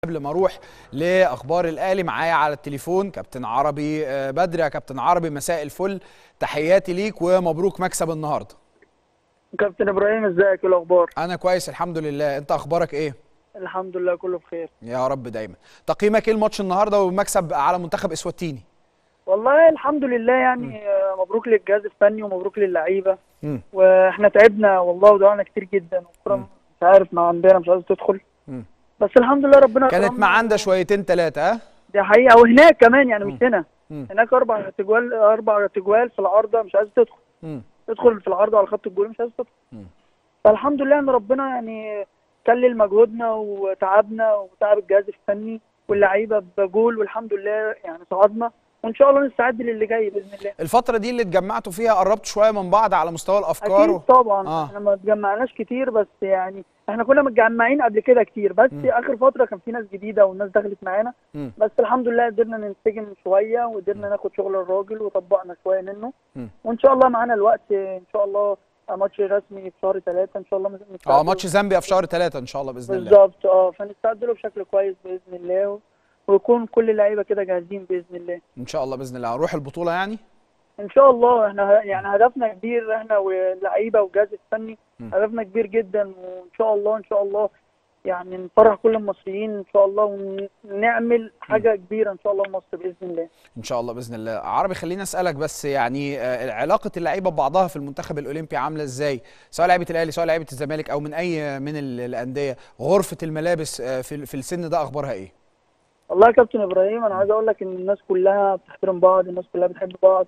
قبل ما اروح لاخبار الاهلي معايا على التليفون كابتن عربي آه، بدر يا كابتن عربي مساء الفل تحياتي ليك ومبروك مكسب النهارده كابتن ابراهيم ازيك إيه الاخبار انا كويس الحمد لله انت اخبارك ايه الحمد لله كله بخير يا رب دايما تقييمك ايه الماتش النهارده والمكسب على منتخب اسواتيني والله الحمد لله يعني آه، مبروك للجهاز الفني ومبروك للعيبه مم. واحنا تعبنا والله ودعنا كتير جدا والكره مم. مش عارف ما عندنا مش عايزه تدخل مم. بس الحمد لله ربنا كانت كرمنا. معانا شويتين ثلاثه ها دي حقيقه وهناك كمان يعني مش مم. هنا مم. هناك اربع تجوال اربع تجوال في العارضه مش عايزه تدخل مم. تدخل في العارضه على خط الجول مش عايزه تدخل مم. فالحمد لله ان ربنا يعني كلل مجهودنا وتعبنا وتعب الجهاز الفني واللعيبه بجول والحمد لله يعني صعدنا وان شاء الله نستعد للي جاي باذن الله الفتره دي اللي اتجمعتوا فيها قربتوا شويه من بعض على مستوى الافكار اكيد طبعا آه. احنا ما اتجمعناش كتير بس يعني احنا كنا متجمعين قبل كده كتير بس مم. اخر فتره كان في ناس جديده والناس دخلت معانا مم. بس الحمد لله قدرنا ننسجم شويه وقدرنا ناخد شغل الراجل وطبقنا شويه منه مم. وان شاء الله معانا الوقت ان شاء الله ماتش رسمي في شهر ثلاثة ان شاء الله نستعد اه له. ماتش زامبيا في شهر ثلاثة ان شاء الله باذن الله بالظبط اه فنستعد له بشكل كويس باذن الله و- ويكون كل اللعيبه كده جاهزين باذن الله ان شاء الله باذن الله هنروح البطوله يعني ان شاء الله احنا ه- يعني هدفنا كبير احنا واللعيبه والجهاز الفني م. هدفنا كبير جدا وان شاء الله ان شاء الله يعني نفرح كل المصريين ان شاء الله ونعمل حاجه كبيره ان شاء الله لمصر باذن الله ان شاء الله باذن الله عربي خليني اسالك بس يعني آه، علاقه اللعيبه ببعضها في المنتخب الاولمبي عامله ازاي سواء لعيبه الاهلي سواء لعيبه الزمالك او من اي من ال- الانديه غرفه الملابس آه، في في السن ده اخبارها ايه والله يا كابتن ابراهيم انا عايز اقول لك ان الناس كلها بتحترم بعض الناس كلها بتحب بعض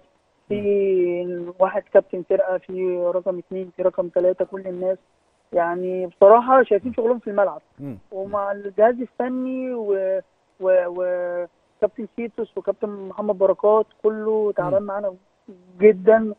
في واحد كابتن فرقه في رقم اثنين في رقم ثلاثه كل الناس يعني بصراحه شايفين شغلهم في الملعب مم. ومع الجهاز الفني و و وكابتن سيتوس وكابتن محمد بركات كله تعبان معانا جدا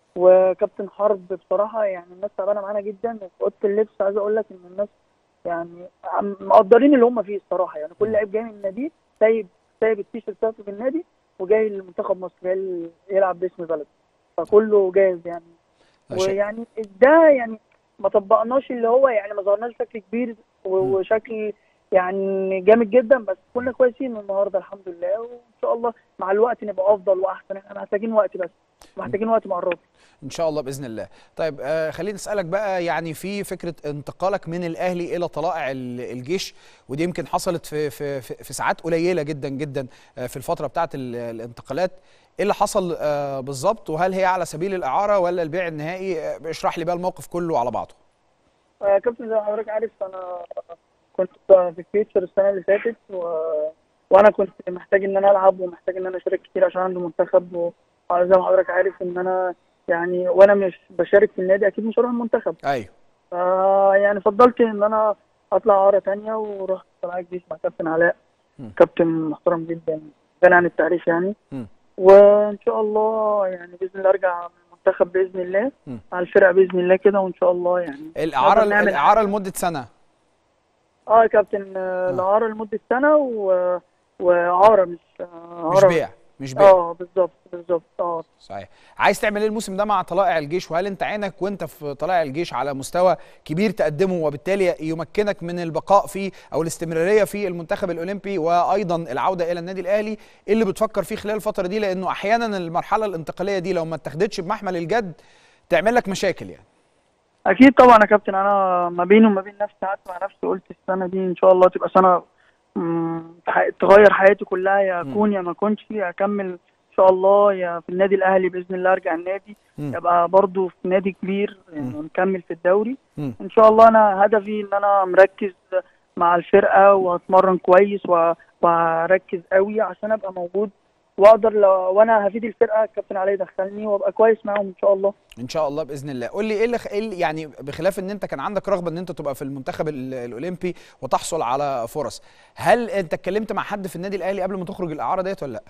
وكابتن حرب بصراحه يعني الناس تعبانه معانا جدا وفي اوضه اللبس عايز اقول لك ان الناس يعني عم- مقدرين اللي هم فيه الصراحه يعني كل لعيب جاي من النادي سايب سايب التيشيرت بتاعته في النادي وجاي لمنتخب مصر جاي يلعب باسم بلده فكله جاهز يعني شيء- ويعني ده يعني ما طبقناش اللي هو يعني ما ظهرناش بشكل كبير و- مم. وشكل يعني جامد جدا بس كنا كويسين النهارده الحمد لله وان شاء الله مع الوقت نبقى افضل واحسن احنا محتاجين وقت بس محتاجين وقت مع الراجل ان شاء الله باذن الله طيب آه خليني اسالك بقى يعني في فكره انتقالك من الاهلي الى طلائع ال- الجيش ودي يمكن حصلت في في في, في ساعات قليله جدا جدا آه في الفتره بتاعه ال- الانتقالات ايه اللي حصل آه بالظبط وهل هي على سبيل الاعاره ولا البيع النهائي آه اشرح لي بقى الموقف كله على بعضه آه، كابتن زي ما حضرتك عارف انا كنت في فيوتشر السنه اللي فاتت و... وانا كنت محتاج ان انا العب ومحتاج ان انا اشارك كتير عشان عندي منتخب و... زي ما حضرتك عارف ان انا يعني وانا مش بشارك في النادي اكيد مش هروح المنتخب ايوه ف يعني فضلت ان انا اطلع عاره تانية ورحت طلع الجيش مع كابتن علاء م. كابتن محترم جدا غني عن التعريف يعني م. وان شاء الله يعني باذن الله ارجع من المنتخب باذن الله م. مع الفرقه باذن الله كده وان شاء الله يعني الاعاره نقدر نعمل الاعاره لمده سنه اه يا كابتن آه، العاره لمده سنه و... وعاره مش آه، مش عاره بيع مش بيع اه بالظبط بالظبط اه صحيح عايز تعمل ايه الموسم ده مع طلائع الجيش وهل انت عينك وانت في طلائع الجيش على مستوى كبير تقدمه وبالتالي يمكنك من البقاء فيه او الاستمراريه في المنتخب الاولمبي وايضا العوده الى النادي الاهلي ايه اللي بتفكر فيه خلال الفتره دي لانه احيانا المرحله الانتقاليه دي لو ما اتخذتش بمحمل الجد تعمل لك مشاكل يعني اكيد طبعا يا كابتن انا ما بيني وما بين نفسي قعدت مع نفسي قلت السنه دي ان شاء الله تبقى سنه مم، ح- تغير حياتي كلها يا مم. اكون يا ما اكونش اكمل ان شاء الله يا في النادي الاهلي باذن الله ارجع النادي مم. يبقى برضو في نادي كبير يعني مم. نكمل في الدوري مم. ان شاء الله انا هدفي ان انا مركز مع الفرقه واتمرن كويس و- واركز قوي عشان ابقى موجود واقدر لو وانا هفيد الفرقه الكابتن علي يدخلني وابقى كويس معاهم ان شاء الله ان شاء الله باذن الله قول لي ايه اللي إيه اللي- يعني بخلاف ان انت كان عندك رغبه ان انت تبقى في المنتخب ال- الاولمبي وتحصل على فرص هل انت اتكلمت مع حد في النادي الاهلي قبل ما تخرج الاعاره ديت ولا لا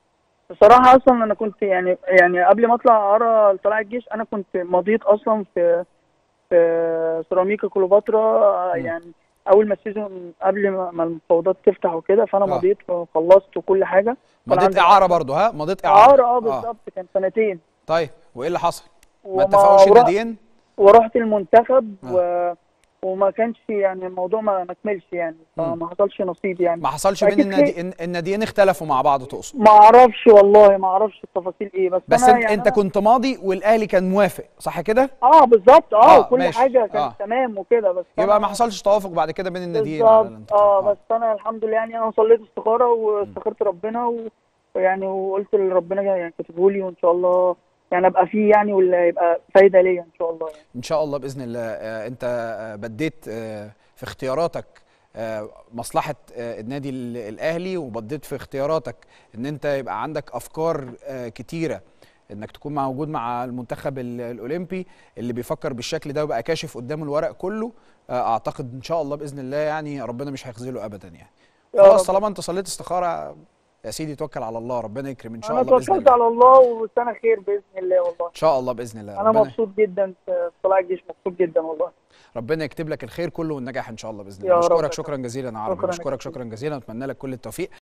بصراحة أصلا أنا كنت يعني يعني قبل ما أطلع عرا لطلائع الجيش أنا كنت مضيت أصلا في في سيراميكا كليوباترا مم. يعني أول ما السيزون قبل ما ما المفاوضات تفتح وكده فأنا آه. مضيت وخلصت وكل حاجة كان مضيت عندي- اعاره برضه ها مضيت اعاره إعارة أه بالظبط كان سنتين طيب وايه اللي حصل ما وما- اتفقوش ورحت- الناديين ورحت المنتخب آه. و وما كانش يعني الموضوع ما ما كملش يعني مم. فما حصلش نصيب يعني ما حصلش بين أكيد النادي خير. الن- الناديين اختلفوا مع بعض تقصد ما اعرفش والله ما اعرفش التفاصيل ايه بس, بس انا انت, يعني انت أنا كنت ماضي والاهلي كان موافق صح كده اه بالظبط اه, آه، وكل ماشي. حاجه كانت آه. تمام وكده بس يبقى أنا- ما حصلش توافق بعد كده بين الناديين على بالظبط الانتقال اه بس انا الحمد لله يعني انا صليت استخاره واستخرت ربنا و- ويعني وقلت لربنا يعني كاتبه لي وان شاء الله يعني ابقى فيه يعني واللي هيبقى فايده ليا ان شاء الله يعني ان شاء الله باذن الله آه، انت آه، بديت آه، في اختياراتك آه، مصلحه آه، النادي ال- الاهلي وبديت في اختياراتك ان انت يبقى عندك افكار آه، كتيره انك تكون موجود مع المنتخب ال- الاولمبي اللي بيفكر بالشكل ده ويبقى كاشف قدام الورق كله آه، اعتقد ان شاء الله باذن الله يعني ربنا مش هيخذله ابدا يعني يا خلاص رب. طالما انت صليت استخاره يا سيدي توكل على الله ربنا يكرم ان شاء انا الله باذن توكلت الله على الله والسنه خير باذن الله والله ان شاء الله باذن الله انا ربنا مبسوط جدا في طلائع الجيش مبسوط جدا والله ربنا يكتب لك الخير كله والنجاح ان شاء الله باذن يا الله رب. بشكرك شكرا جزيلا يا عربي شكراً بشكرك كتير. شكرا جزيلا واتمنى لك كل التوفيق